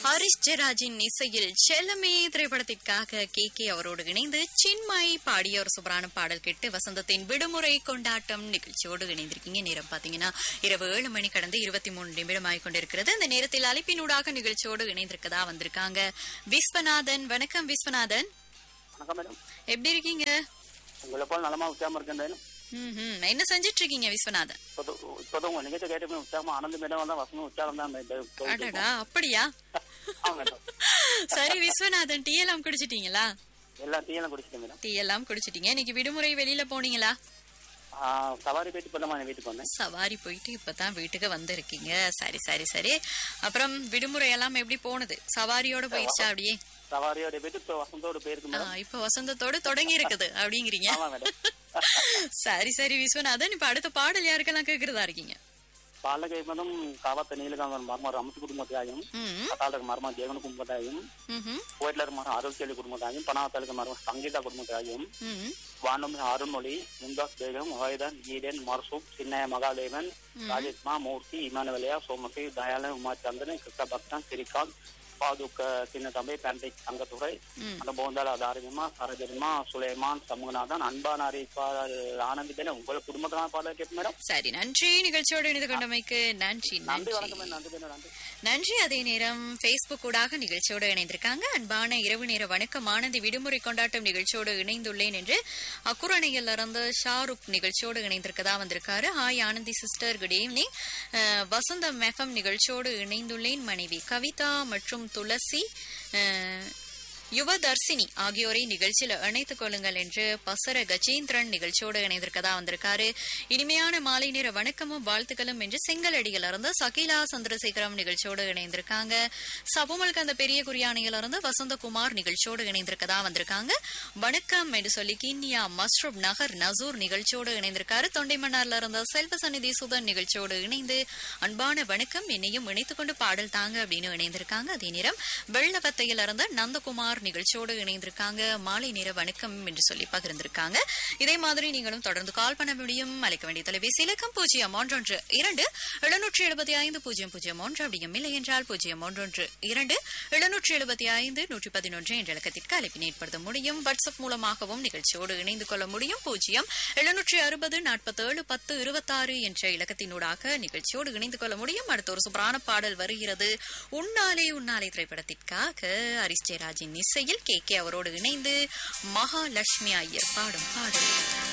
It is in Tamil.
ஹரிஷ் ஜெயராஜின் இசையில் செல்லமே திரைப்படத்திற்காக கே கே அவரோடு இணைந்து சின்மாய் பாடிய ஒரு சூப்பரான பாடல் கேட்டு வசந்தத்தின் விடுமுறை கொண்டாட்டம் நிகழ்ச்சியோடு இணைந்திருக்கீங்க நேரம் பாத்தீங்கன்னா இரவு ஏழு மணி கடந்து இருபத்தி மூணு நிமிடம் ஆகிக் கொண்டிருக்கிறது இந்த நேரத்தில் அழைப்பினூடாக நிகழ்ச்சியோடு இணைந்திருக்கதா வந்திருக்காங்க விஸ்வநாதன் வணக்கம் விஸ்வநாதன் வணக்கம் மேடம் எப்படி இருக்கீங்க உங்களை போல நலமா உற்சாகமா இருக்கேன் ம்ஹும். என்ன செஞ்சிட்டு இருக்கீங்க விஸ்வநாதன் இப்போதும் இப்போதும் உங்க நிகழ்ச்சி கேட்டு உற்சாகமா ஆனந்த மேடம் தான் வசனம் உற்சாகம் தான் மேடம். போயிட்டு அடடா அப்படியா ஆமா மேடம் சரி விஸ்வநாதன் டீ எல்லாம் குடிச்சிட்டீங்களா எல்லா டீயெல்லாம் குடிச்சிட்டேன் மேடம் டீ எல்லாம் குடிச்சிட்டீங்க இன்னைக்கு விடுமுறை வெளியில போனீங்களா ஆ, சவாரி போயிட்டு இப்பதான் என் வீட்டுக்கு வந்தேன் சவாரி போயிட்டு இப்பதான் வீட்டுக்கு வந்திருக்கீங்க சரி சரி சரி அப்புறம் விடுமுறை எல்லாம் எப்படி போனது சவாரியோட போயிடுச்சா அப்படியே சவாரியோட போயிட்டு இப்போ வசந்தோட போயிருக்கு ஆ, மேடம் இப்ப வசந்தத்தோட தொடங்கி இருக்குது அப்படிங்கிறீங்க ஆமா மேடம் சரி சரி விஸ்வநாதன் இப்ப அடுத்த பாடல் யாருக்கெல்லாம் கேக்குறதா இருக்கீங்க பாலகை மதம் காவத்த நீலகாமன் மர்மர் அமத்து குடும்பத்தாயும் ம் கத்தாளுக்கு மர்ம ஜெகன் குடும்பத்தாயும் ம்ஹும். கோயிலர் மரம் அருள்செலி குடும்பத்தாயும் பனாவத்தாளுக்கு மர்ம சங்கீதா குடும்பத்தாயும் ம் வானம் அருண்மொழி முந்தாஸ் பேகம் ஹைதன் ஈடன் மர்சூப் சின்னய மகாதேவன் ராஜேஷ்மா மூர்த்தி இமானுவலியா சோமசி தயாளன் உமாச்சந்திரன் கிருஷ்ண பக்தன் சிரிகாந்த் பாதுக்க சின்ன தம்பி பேண்டிக் தங்கத்துறை ம். அந்த போந்தால தாரிமா சரஜரிமா சுலைமான் சமூகநாதன் அன்பான அறிவிப்பாளர் ஆனந்திபேன உங்களை குடும்பத்தினால பாடல் கேட்பு மேடம் சரி நன்றி நிகழ்ச்சியோடு இணைந்து கொண்டமைக்கு நன்றி நன்றி நன்றி வணக்கம் மேடம் நன்றி மேடம் நன்றி நன்றி அதே நேரம் பேஸ்புக் ஊடாக நிகழ்ச்சியோடு இணைந்திருக்காங்க அன்பான இரவு நேர வணக்கம் ஆனந்தி விடுமுறை கொண்டாட்டம் நிகழ்ச்சியோடு இணைந்துள்ளேன் என்று அக்குரணையில் இருந்து ஷாருக் நிகழ்ச்சியோடு இணைந்திருக்கதா வந்திருக்காரு hi Anandhi sister good evening Vasantham FM நிகழ்ச்சியோடு இணைந்துள்ளேன் மனைவி கவிதா மற்றும் துளசி அஹ், யுவதர்சினி ஆகியோரை நிகழ்ச்சியில் இணைத்துக் கொள்ளுங்கள் என்று பசர கஜேந்திரன் நிகழ்ச்சியோடு இணைந்திருக்கதா வந்திருக்காரு இனிமையான மாலை நேர வணக்கமும் வாழ்த்துக்களும் என்று செங்கலடியில இருந்து சகிலா சந்திரசேகரம் நிகழ்ச்சியோடு இணைந்திருக்காங்க சபுமல் கந்த பெரிய குறியானையில இருந்து வசந்தகுமார் நிகழ்ச்சியோடு இணைந்திருக்கதா வந்திருக்காங்க வணக்கம் என்று சொல்லி கிண்ணியா மஸ்ரூப் நகர் நசூர் நிகழ்ச்சியோடு இணைந்திருக்காரு தொண்டைமன்னார்ல இருந்த செல்வ சந்நிதி சுதன் நிகழ்ச்சியோடு இணைந்து அன்பான வணக்கம் என்னையும் இணைத்துக் கொண்டு பாடல் தாங்க அப்படின்னு இணைந்திருக்காங்க அதே நேரம் வெள்ளவத்தையில இருந்த நந்தகுமார் நிகழ்ச்சியோடு இணைந்திருக்காங்க மாலை நேர வணக்கம் என்று சொல்லி பகிர்ந்திருக்காங்க இதே மாதிரி நீங்களும் தொடர்ந்து கால் பண்ண முடியும் அழைக்க வேண்டிய தொலைபேசி இலக்கம் பூஜ்ஜியம் ஒன்றொன்று இரண்டு எழுநூற்றி எழுபத்தி ஐந்து பூஜ்ஜியம் பூஜ்ஜியம் ஒன்று அப்படியும் இல்லை என்றால் பூஜ்ஜியம் ஒன்றொன்று இரண்டு எழுநூற்றி எழுபத்தி ஐந்து நூற்றி பதினொன்று என்ற இலக்கத்திற்கு அழைப்பினை ஏற்படுத்த முடியும் வாட்ஸ்அப் மூலமாகவும் நிகழ்ச்சியோடு இணைந்து கொள்ள முடியும் பூஜ்ஜியம் எழுநூற்றி அறுபது நாற்பத்தேழு பத்து இருபத்தாறு என்ற இலக்கத்தினூடாக நிகழ்ச்சியோடு இணைந்து கொள்ள முடியும் அடுத்த ஒரு சூப்பரான பாடல் வருகிறது உன்னாலே உன்னாலே திரைப்படத்திற்காக ஹரிஸ் ஜெயராஜின் இசையில் கே கே அவரோடு இணைந்து மகாலட்சுமி ஐயர் பாடும் பாடல்